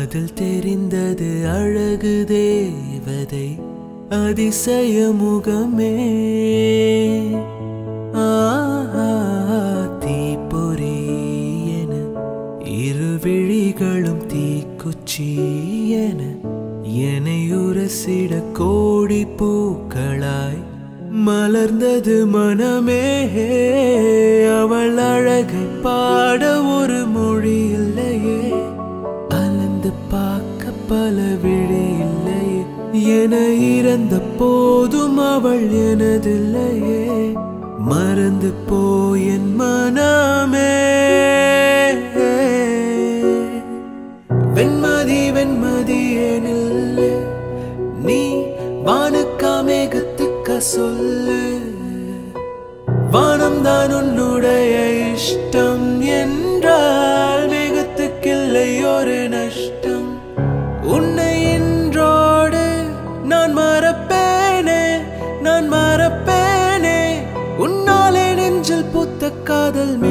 அதில் தெரிந்தது அழகு தேவதை அதிசய முகமே ஆஹா, தீப்பொறி என இரு விழிகளும் தீக்குச்சி என என்னை உரசிட கோடி பூக்களாய் மலர்ந்தது மனமே அவள் அழகை பாட ஒரு மொழி இல்லையே அலந்து பார்க்க பல விழி இல்லையே என இறந்த போதும் அவள் எனதில்லையே மறந்து போய் என் மனமே வெண்மதி வெண்மதி எனில் நீ வானுக்கா மேகத்துக்க சொல்லு வானம் தான் உன்னுடைய இஷ்டம் என்றால் மேகத்துக்கில்லை ஒரு நஷ்டம் உன்னை இன்றோடு நான் மறப்பேனே நான் மறப்பேனே உன்னாலே நெஞ்சில் புத்த காதல்